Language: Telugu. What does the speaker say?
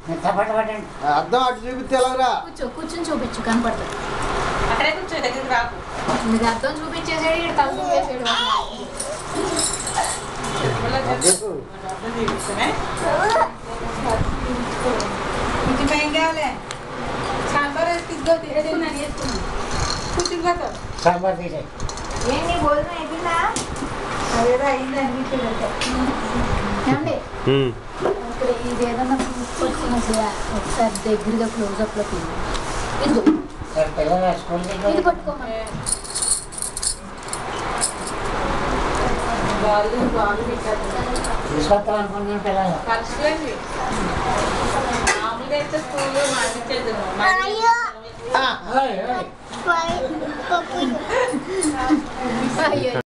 మెత్త పట్టబట్టండి అర్థం అటు చూపిస్తే ఎలాగరా కూర్చో కూర్చొని చూపించు కనపడుతుంది అక్కడే కూర్చో దగ్గరికి రాకు మీకు అర్థం చూపించేసాడు ఇక్కడ తల చూపేసాడు అద్దెకు అర్థం చూపిస్తానే కొంచెం ఏం కావాలి సాంబార్ తీసుకో తిన్నాను వేసుకున్నాను కూర్చుని సాంబార్ తీసే ఏంటి భోజనం అయిపోయిందా అదేదో అయింది అనిపించలేదు ఏమండి ఇక్కడ ఇది ఏదన్నా పట్టుకుని అసలు ఒకసారి దగ్గరగా క్లోజ్ లో తీయండి ఇదిగో సార్ పిల్లలు స్కూల్కి ఇది వెళ్ళి పట్టుకోమని బాగుంది బాగుంది పెట్టారు తీసుకొస్తాం అనుకున్నాను పిల్లలు ఖర్చులండి మామూలుగా అయితే స్కూల్లో మాటించేది ఓయ్, ఓయ్. అయ్యో